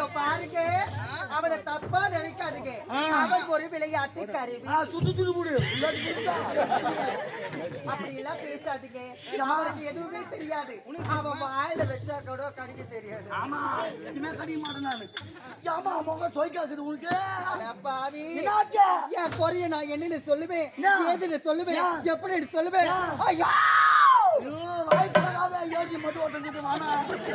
இதோ பாருங்க அவனை தப்பா நினைக்காதீங்க அவன் ஒரு விளையாட்டு கருவி ஆ, சுத்து துணி போடு இல்லாட்டி சுத்தா. அப்படி எல்லாம் பேசாதீங்க அவனுக்கு எதுவுமே தெரியாது அவன் வாயில வச்சா கூட கடிக்க தெரியாது ஆமா இனிமே கடிக்க மாட்டேன் நானு ஆமா முகம் சொய்க்காக்குது உனக்கு அட பாவி என்னாச்சு? என் குறைய நான் என்னன்னு சொல்லுவேன் என்ன? ஏதுன்னு சொல்லுவேன் ஏன்? எப்படி சொல்லுவேன் ஏன்? ஐயா! ஐயோ, வாய் திறக்காத, ஏறி மது ஓட்டுறது வானா.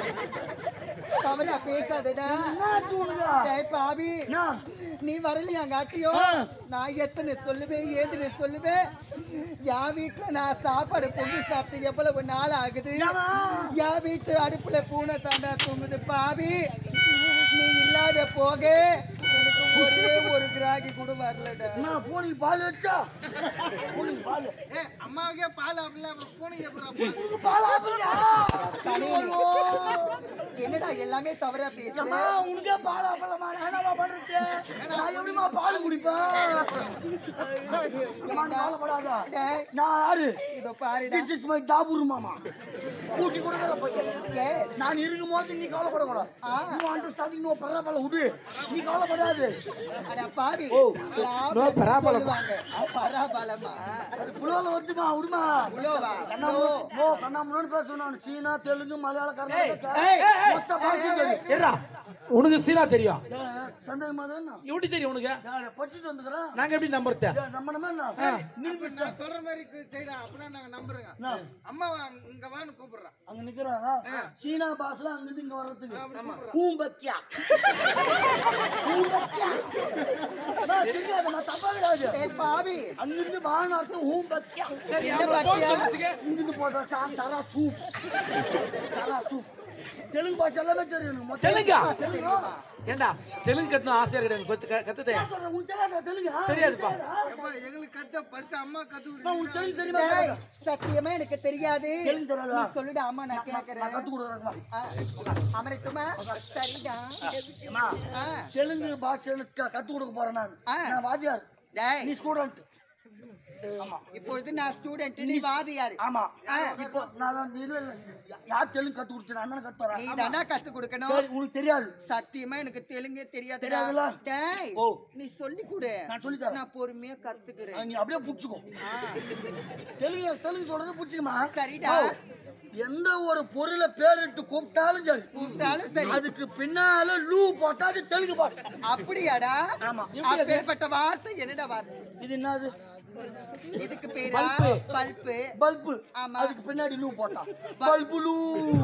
தவறா பேசாதடா என்னாச்சு உனக்கு? டேய் பாவி என்ன? நீ வரலையா காட்டியும் ஆ. நான் எத்தனை சொல்லுவேன் ஏதுன்னு சொல்லுவேன் என் வீட்டுல நான் சாப்பாடு பொங்கி சாப்பிட்டு எவ்வளவு நாள் ஆகுது ஏம்மா? என் வீட்டு அடுப்புல பூனை தாண்டா தூங்குது பாவி நீ இல்லாத போக எனக்கு ஒரே ஒரு கிராகி கூட வரலடா என்ன, பூனைக்கு பால் வச்சா? பூனைக்கு பால். அம்மாவுக்கே பால் அப்படில அப்புறம் பூனைக்கு எப்படி உனக்கு பால் ஆப்பிளையா? கனியனே. என்னடா எல்லாமே தவறா அம்மா, பேசுறேன் உனக்கே பால் ஆப்பலமா? நான் என்னம்மா பண்றது? நான் எப்படிம்மா பால் குடிப்பேன்? அம்மா, நீ கவலைப்படாத. டேய், நான் யாரு இதோ பாருடா This is my டாபூர் மாமா. கூட்டி கொடுக்கிற பையன். ஏ, நான் இருக்கும்போது நீ கவலைப்படக்கூடாது ஆ. நீ அண்டர்ஸ்டாண்டிங் நோ பரவாயில்ல விடு நீ கவலைப்படாது அட பாவி ஓ. லாபம் சொல்லுவாங்க பராபலமா அது புலோல வருதுமா விடுமா புலோவா? கண்ணா நோ கண்ணா முன்னாடி பேசுவேன் நான் சீனா தெலுங்கு மலையாள கர்நாடகா ஏய், ஏய், மொத்த பாஷை தெரியும் ஏறா உனக்கு சீனா தெரியும் ஏன், சந்தேகமா தான் என்ன? எப்படி தெரியும் உனக்கு நான் படிச்சுட்டு வந்துக்கிறேன் நாங்க எப்படி நம்புறது ஏன், நம்ம நம்ம என்ன நீ பேசுற நான் சொல்ற மாதிரி செய்யடா அப்படின்னா நாங்க நம்புறோங்க என்ன? அம்மா இங்க வான்னு கூப்பிடுறேன் அங்க நிக்கிறாங்க சீனா பாஸ்ல அங்க இருந்து இங்க வர்றதுக்கு ஊம்பக்கியா ஊம்பக்கியா நான் சிரிக்காத நான் தப்பா கிடையாது ஏய் பாவி அங்கிருந்து வான அர்த்தம் ஊம்பக்கியா சரி என்ன அப்புறம் phone பாத்தியா? சொல்றதுக்கு இங்கிருந்து போதா சா சரா சூப் சரா சூப் தெலுங்கு பாஷை எல்லாமே தெரியும் எனக்கு. மொத்தம் தெலுங்கா? தெலுங்கு ஏண்டா தெலுங்கு கட்டணும் ஆசையா கிடையாது கத்து கத்துதே நான் சொல்றேன், உனக்கு தெரியாதா தெலுங்கு தெரியாதுப்பா. அப்பா எங்களுக்கு கத்த ஃபர்ஸ்ட் அம்மா கத்து நான் உனக்கு தெலுங்கு தெரியுமா டேய், தெரியாதா? சத்தியமா எனக்கு தெரியாது தெலுங்கு தெரியாதா? நீ சொல்லுடா ஆமா நான் நான் கேக்குறேன் கத்து கொடுக்குறேன் ஆ, அமரட்டுமா சரிடா அம்மா ஆ, தெலுங்கு பாஷையில க- கத்து கொடுக்க போறேன் நான் ஆ. நான் வாத்தியார் டேய் நீ ஸ்டூடெண்ட் இப்பொழுது நான் ஸ்டூடெண்ட் நீ வாதியாரு ஆமா ஆ. இப்போ நான் தான் இல்ல இல்ல யார் தெலுங்கு கத்து கொடுத்தேன் அண்ணன் கத்து நீ வரேன் தானே கத்து கொடுக்கணும் சரி உனக்கு தெரியாது சத்தியமா எனக்கு தெலுங்கே தெரியாதுடா தெரியாதுல்ல? டேய் ஓ. நீ சொல்லி கொடு நான் சொல்லித் தரேன். நான் பொறுமையா கத்துக்கிறேன் நீ அப்படியே புடிச்சுக்கோ தெலுங்கு தெலுங்கு சொல்றது புடிச்சுக்கமா சரிடா. எந்த ஒரு பொருளை பேரிட்டு கூப்பிட்டாலும் சரி கூப்பிட்டாலும் சரி அதுக்கு பின்னால லூ போட்டா அது தெலுங்கு பாஷை அப்படியாடா ஆமா அப்பேற்பட்ட வார்த்தை என்னடா வார்த்தை இது என்னது இதுக்கு பேரா பல்பு பல்பு ஆமா. அதுக்கு பின்னாடி லூ போட்டா பல்பு லூ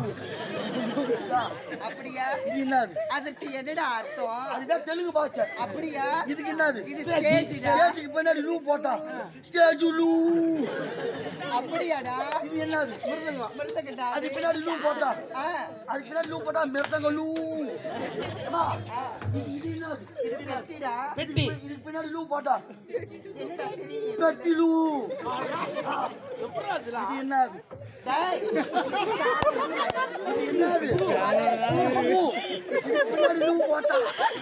அப்படியா இது என்னது அதற்கு என்னடா அர்த்தம் அதுதான் தெலுங்கு பாஷை அப்படியா இதுக்கு என்னது இது ஸ்டேஜ்டா ஸ்டேஜுக்கு பின்னாடி லூ போட்டா ஸ்டேஜ் லூ அப்படியாடா இது என்னது மிருதங்கம் மிருதங்கடா அதுக்கு பின்னாடி லூ போட்டா ஆ, அதுக்கு பின்னாடி லூ போட்டா மிருதங்க லூ அம்மா, இது இது என்னது இது பெட்டிடா பெட்டி இதுக்கு பின்னாடி லூ போட்டா என்னடா தெரியும் பெட்டி லூ எப்படி அதெல்லாம்? இது என்னது டேய் இது என்னது லூ. இதுக்கு பின்னாடி லூ போட்டா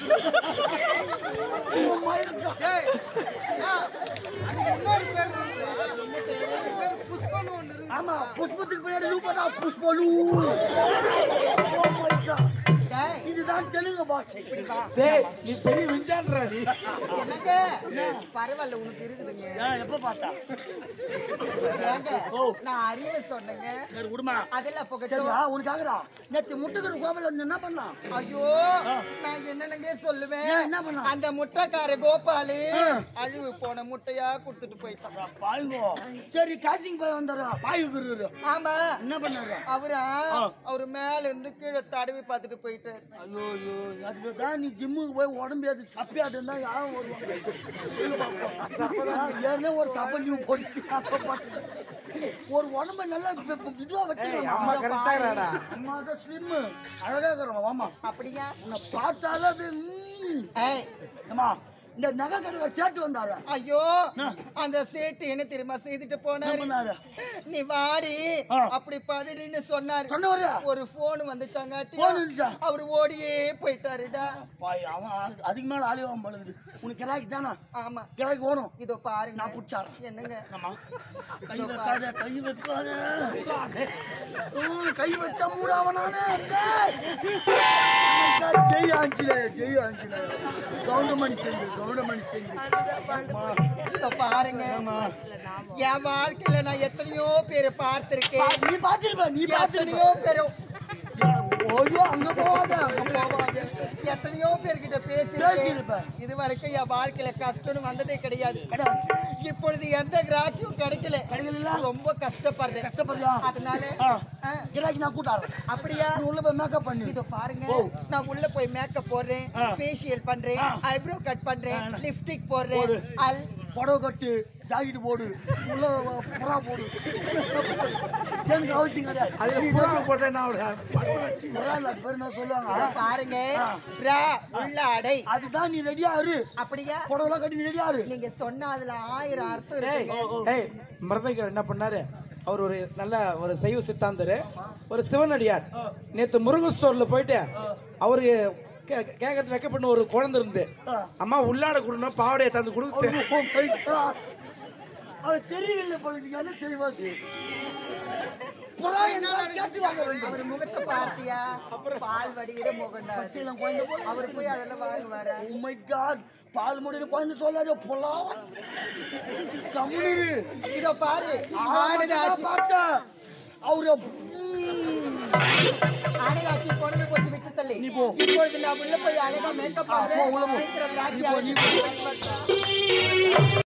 Oh my God. டேய் அது இன்னொரு பேர் இருக்கு. அது பேர் புஷ்பன்னு ஒண்ணு இருக்கு ஆமா புஷ்பத்துக்கு பின்னாடி லூ போட்டா புஷ்ப லூ Oh my God. டேய் இதுதான் தெலுங்கு பாஷை இப்படி வா டேய் நீ பெரிய விஞ்ஞான்றா நீ என்னங்க பரவாயில்ல உனக்கு இருக்குதுங்க ஏன், எப்ப பார்த்தா ஏங்க நான் அறிவு சொன்னேங்க சரி விடுமா அதெல்லாம் புகட்டும் சரியா உனக்காகடா நேற்று முட்டைக்கரு கோபால இருந்து என்ன பண்ணான் ஐயோ நான் என்னென்னங்க சொல்லுவேன் ஏன், என்ன பண்ணா? அந்த முட்டைக்கார கோபாலு ஆ. அழிவு போன முட்டையா குடுத்துட்டு போயிட்டான் பாயுங்கோ சரி காசிங் போய் வந்தாரா பாயுக்குரு ஆமா என்ன பண்ணாரு அவரா அவரு மேல இருந்து கீழே தடவி பார்த்துட்டு போயிட்டாரு ஐயோ ஐயோ அதுதான் நீ ஜிம்முக்கு போய் உடம்பு அது சப்பியாட்டு இருந்தா யாரும் வருவாங்க சொல்லு பாப்போம். ஆ, ஏற்கனவே ஒரு சப்பஞ்சு போட்டு அப்ப பார்த்து. ஒரு உடம்ப நல்லா இப்ப- இப்ப இதுவா வச்சு அம்மா கரெக்டா இருடா அம்மா தான் ஸ்லிம் அழகா இருக்கிறோம் ஆமா அப்படியா உன்னை பார்த்தாலே அப்படியே ம்ம். ஏய் ஏம்மா இந்த நகை கடை சேட்டு வந்தாரு ஐயோ அந்த சேட்டு என்ன தெரியுமா செய்துட்டு என்ன போனாரு பண்ணாரு நீ வாடி ஆ. அப்படி படுடின்னு சொன்னாரு சொன்னவரு ஒரு போன் வந்துச்சாங்காட்டி Phone வந்துச்சா? அவர் ஓடியே போயிட்டாருடா பாய் அவன் ஆளு- அதுக்கு மேல ஆலிவான் பழுகுது உனக்கு கிராக்கி தானா ஆமா கிராக்கி ஓணும் இதோ பாருங்க நான் புடிச்சாரன் என்னங்க ஆமா கை வைக்காத கை வைக்காத ம், கை வச்சா மூடாவனானே ஜெய் ஆஞ்சிலே ஜெய் ஆஞ்சிலே கவுண்டமணி செஞ்சு கவுண்டமணி செஞ்சு இதோ பாருங்க என் வாழ்க்கையில நான் எத்தனையோ பேரை பார்த்திருக்கேன் நீ பாத்திருப்ப நீ எத்தனையோ பாத்திருப்ப பேர் ஓய்யோ அங்க போவாத அங்க போவாத எத்தனையோ பேர்கிட்ட பேசியிருப்ப. பேசியிருப்பேன் இது வரைக்கும் என் வாழ்க்கையில கஷ்டம்னு வந்ததே கிடையாது இப்பொழுது எந்த கிராக்கியும் கிடைக்கல கிடைக்கல? ரொம்ப கஷ்டப்படுறேன் கஷ்டப்படுறியா அதனால ஆ. ஆ, கிராக்கி நான் கூட்டாடுறேன் அப்படியா நீ உள்ள போய் மேக்கப் பண்ணு இதோ பாருங்க ஓ. நான் உள்ள போய் மேக்கப் போடுறேன் ஆ. ஃபேஷியல் பண்றேன் ஆ. ஐப்ரோ கட் பண்றேன் ஆ. லிப்ஸ்டிக் போடு. போடுறேன் அல் புடவை கட்டு ஜாக்கெட் போடு உள்ள புறா போடு எனக்கு அவசியம் கிடையாது அதுல புறா போட்டா என்ன ஆகுது? புறா இல்ல, அது பேர் என்ன இதோ சொல்லுவாங்க பாருங்க ஆ. பிரா உள்ள அடை அதுதான் நீ ரெடியா இரு அப்படியா புடவைலாம் கட்டி நீ ரெடியா இரு நீங்க சொன்ன அதுல ஆயிரம் அர்த்தம் ஏய், இருக்குங்க ஏய், மருதங்கர் என்ன பண்ணாரு அவர் ஒரு நல்ல ஒரு சைவ சித்தாந்தரு ஒரு சிவனடியார் நேத்து முருகன் ஸ்டோர்ல போயிட்டு அவரு கே- கேட்கறது வைக்கப்பட்ட ஒரு குழந்தை இருந்து அம்மா உள்ளாட கொடுக்கணும் பாவடையை தந்து கொடுத்து Oh my God. அவன் தெரியல பொழுது என்ன செய்வாது புறா என்ன கேட்டு வாங்க வேண்டும் அவர் முகத்தை பார்த்தியா பால் வடிகிற முகண்டா அது. பச்சையிலம் குழந்தை போல அவர் போய் அதெல்லாம் வாங்கி வர Oh my God. பால் முடியிற குழந்தை சொல்லாத புலா கம்முனிரு இதோ பாரு ஆனதாச்சு ஆனதாச்சு பார்த்தா அவரு ஆனதாச்சு பொண்ணு கொஞ்சம் விட்டு தள்ளி நீ போ. இப்பொழுது நான் உள்ள போய் அழகா மேக்கப் ஆ, போ, உள்ள போ. சீக்கிரம் நீ போ, நீ காட்சி